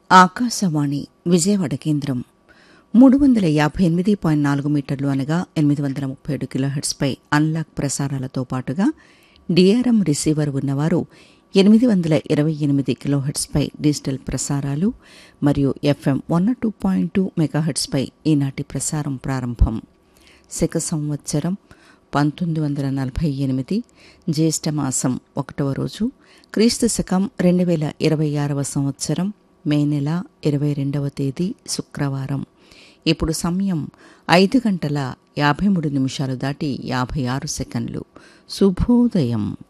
ఆకాశవాణి విజయవాడ కేంద్రం మూడు వందల యాభై ఎనిమిది పాయింట్ నాలుగు మీటర్లు అనగా ఎనిమిది వందల ముప్పై ఏడు కిలోహెర్ట్స్పై అన్లాక్ ప్రసారాలతో పాటుగా డిఆర్ఎం రిసీవర్ ఉన్నవారు ఎనిమిది వందల ఇరవై ఎనిమిది కిలోహెర్ట్స్పై డిజిటల్ ప్రసారాలు మరియు FM one two point two మెగాహెర్ట్స్పై ఈనాటి ప్రసారం ప్రారంభం శక సంవత్సరం పంతొమ్మిది వందల నలభై ఎనిమిది జ్యేష్ఠమాసం ఒకటవ రోజు క్రీస్తు శకం రెండు వేల ఇరవై ఆరవ సంవత్సరం మే నెల ఇరవై రెండవ తేదీ శుక్రవారం ఇప్పుడు సమయం ఐదు గంటల యాభై మూడు నిమిషాలు దాటి యాభై ఆరు సెకండ్లు శుభోదయం